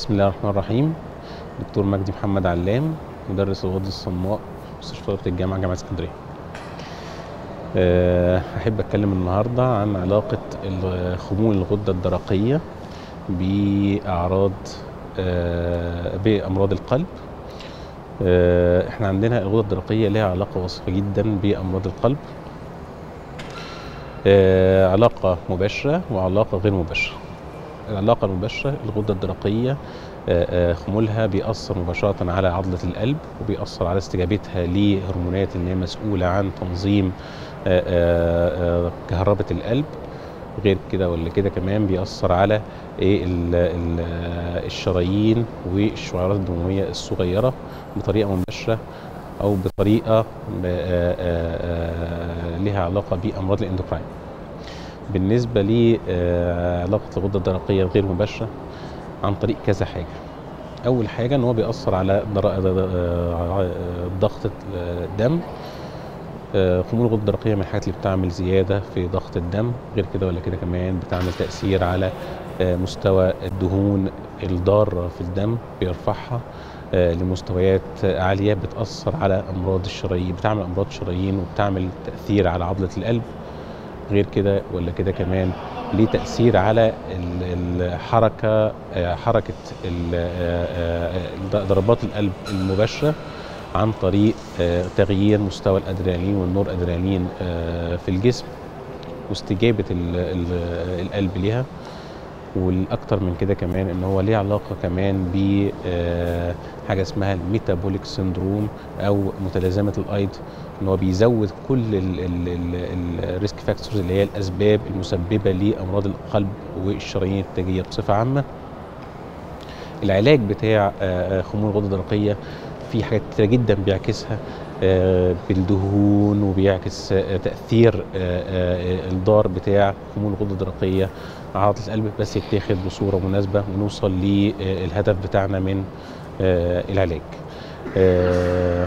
بسم الله الرحمن الرحيم دكتور مجدي محمد علام مدرس الغدة الصماء مستشفى طلبة الجامعة جامعة اسكندرية أه، أحب أتكلم النهاردة عن علاقة ال- خمول الغدة الدرقية بأعراض أه، بأمراض القلب أه، احنا عندنا الغدة الدرقية لها علاقة وثيقة جدا بأمراض القلب أه، علاقة مباشرة وعلاقة غير مباشرة العلاقة المباشرة الغدة الدرقية آه، آه، خمولها بيأثر مباشرة على عضلة القلب وبيأثر على استجابتها لهرمونات اللي هي مسؤولة عن تنظيم آه، آه، آه، كهربة القلب غير كده ولا كده كمان بيأثر على ايه ال- ال- آه، الشرايين والشعيرات الدموية الصغيرة بطريقة مباشرة أو بطريقة آه، آه، آه، لها علاقة بأمراض الاندوكراين بالنسبة لعلاقة الغدة الدرقية الغير مباشرة عن طريق كذا حاجة أول حاجة إن هو بيأثر على در- در- آه، ضغط الدم آه، خمول الغدة الدرقية من الحاجات اللي بتعمل زيادة في ضغط الدم غير كده ولا كده كمان بتعمل تأثير على آه، مستوى الدهون الضارة في الدم بيرفعها آه، لمستويات عالية بتأثر على أمراض الشرايين بتعمل أمراض شرايين وبتعمل تأثير على عضلة القلب غير كده ولا كده كمان ليه تأثير على ال- الحركة آه، حركة ال- آه، آه، ضربات القلب المباشرة عن طريق آه، تغيير مستوى الأدرينالين والنور أدرينالين آه، في الجسم واستجابة ال- ال- القلب ليها والاكتر من كده كمان ان هو ليه علاقه كمان ب آه، حاجه اسمها الميتابوليك سيندروم او متلازمه الايض ان هو بيزود كل الريسك فاكتورز اللي هي الاسباب المسببه لامراض القلب والشرايين التاجيه بصفه عامه العلاج بتاع آه، آه، خمول الغده الدرقيه في حاجات كتيرة جدا بيعكسها آه، بالدهون وبيعكس آه، تأثير آه، آه، الضار بتاع خمول الغدة الدرقية على عضلة القلب بس يتاخد بصورة مناسبة ونوصل للهدف بتاعنا من آه، العلاج. آه،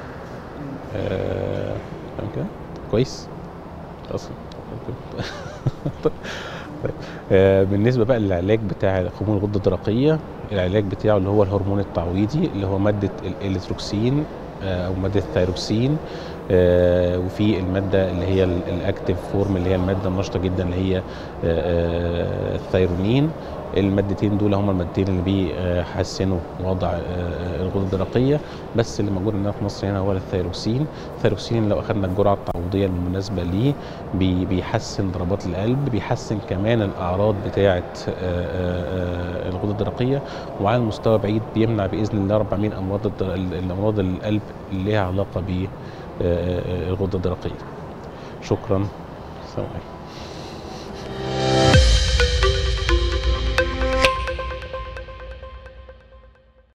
آه، تمام كده؟ كويس؟ خلاص طيب. آه، بالنسبه بقى للعلاج بتاع خمول الغده الدرقيه العلاج بتاعه اللي هو الهرمون التعويضي اللي هو ماده الاليتروكسين آه، او ماده الثيروكسين آه، وفي الماده اللي هي ال- الاكتيف فورم اللي هي الماده النشطه جدا اللي هي آه، آه، الثيرونين المادتين دول هم المادتين اللي بيحسنوا وضع آه، الغده الدرقيه بس اللي موجود عندنا في مصر هنا هو الثيروكسين الثيروكسين لو اخذنا الجرعه التعويضيه المناسبه ليه بي- بيحسن ضربات القلب بيحسن كمان الاعراض بتاعه آه، آه، آه، الغده الدرقيه وعلى المستوى بعيد بيمنع باذن الله رب العالمين امراض الدر- الامراض القلب اللي لها علاقه بالغده الدرقيه شكرا السلام عليكم